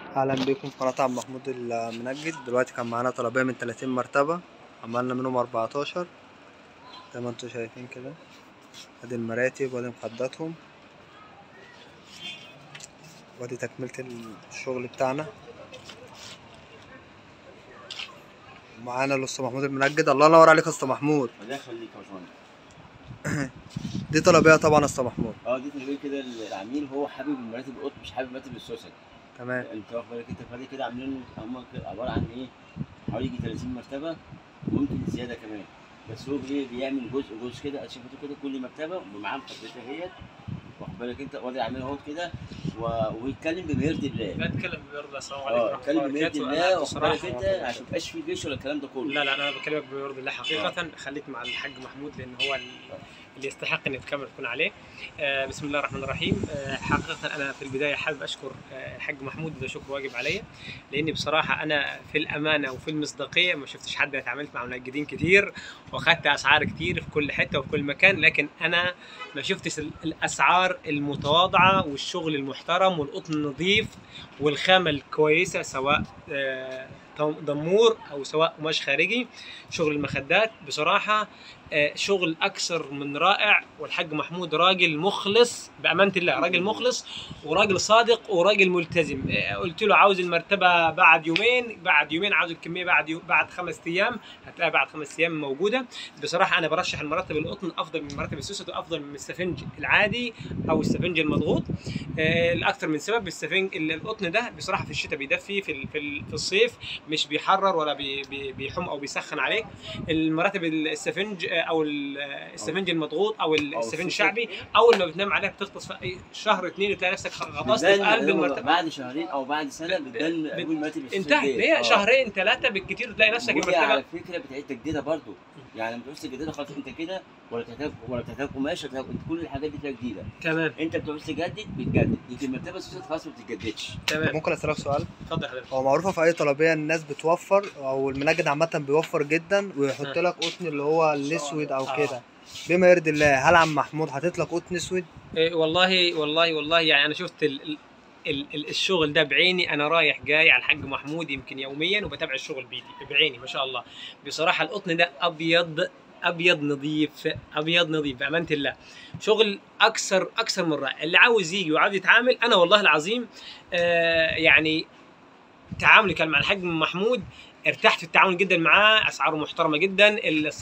اهلا بكم في قناة عم محمود المنجد دلوقتي كان معانا طلبية من 30 مرتبة عملنا منهم 14 زي ما انتوا شايفين كده ادي المراتب وادي مخداتهم وادي تكملة الشغل بتاعنا معانا الأسطى محمود المنجد الله ينور عليك يا أسطى محمود الله يخليك يا باشمهندس دي طلبية طبعا يا أسطى محمود اه دي تقريبا كده العميل هو حابب مراتب القط مش حابب مراتب السوسن تمام انت واخد بالك انت فادي كده عاملين هم عباره عن ايه حوالي يجي 30 مرتبه وممكن زياده كمان بس هو ايه بيعمل جزء جزء كده شايفته كده كل مرتبه ومعاه مخدتها اهيت واخد بالك انت وادي عامل اهوت كده و- ويتكلم بميرد الله بتكلم بيرضى السلام عليكم اه ورحمه اتكلم الله بميرد وبركاته الله أنا واخد بالك بصراحة- انت عشان ميبقاش في جيش ولا الكلام ده كله لا لا انا بكلمك بيرضي الله حقيقه خليك مع الحاج محمود لان هو ال- اللي يستحق ان الكاميرا تكون عليه آه بسم الله الرحمن الرحيم آه حقيقه انا في البدايه حابب اشكر آه الحاج محمود ده شكر واجب عليا لاني بصراحه انا في الامانه وفي المصداقيه ما شفتش حد أنا اتعاملت مع منجدين كتير واخدت اسعار كتير في كل حته وفي كل مكان لكن انا ما شفتش ال- الاسعار المتواضعه والشغل المحترم والقطن النظيف والخامه الكويسه سواء آه دمور او سواء قماش خارجي شغل المخدات بصراحه آه، شغل اكثر من رائع والحاج محمود راجل مخلص بامانه الله راجل مخلص وراجل صادق وراجل ملتزم آه، قلت له عاوز المرتبه بعد يومين بعد يومين عاوز الكميه بعد يو... بعد خمس ايام هتلاقيها بعد خمس ايام موجوده بصراحه انا برشح المرتب القطن افضل من مرتب السوسه وافضل من السفنج العادي او السفنج المضغوط آه، لاكثر من سبب السفنج القطن ده بصراحه في الشتاء بيدفي في ال- في ال- في الصيف مش بيحرر ولا بي بي بيحم او بيسخن عليك المراتب السفنج آه، او ال- آه، السفنج المضغوط او ال- أو السفنج السوسة. الشعبي اول ما بتنام عليها بتغطس في أي شهر اتنين وتلاقي نفسك غطست في بتبان قلب هو المرتبه بعد شهرين او بعد سنه بتبان بت- اول مراتب السوسن انتهت ديت. هي آه. شهرين ثلاثه بالكثير تلاقي نفسك ودي على المرتبه فكره بتعيد تجديدها برضو يعني ما تقولش تجديدها خلاص انت كده ولا تحتاج ولا تحتاج قماش ولا تحتاج كل الحاجات دي فيها جديده تمام انت بتعوز تجدد بتجدد يجي المرتبه السوسه خلاص ما بتتجددش تمام ممكن اسالك سؤال اتفضل يا حضرتك هو معروفه في اي طلبيه الناس بتوفر او المنجد عامه بيوفر جدا ويحط آه. لك قطن اللي هو الاسود او آه. كده بما يرضي الله هل عم محمود حاطط لك قطن اسود إيه والله والله والله يعني انا شفت ال ال ال ال الشغل ده بعيني انا رايح جاي على الحاج محمود يمكن يوميا وبتابع الشغل بايدي بعيني ما شاء الله بصراحه القطن ده ابيض ابيض نظيف ابيض نظيف بامانه الله شغل اكثر اكثر من رائع اللي عاوز يجي وعاوز يتعامل انا والله العظيم آه يعني تعاملي كان مع الحاج محمود ارتحت في التعامل جدا معاه اسعاره محترمه جدا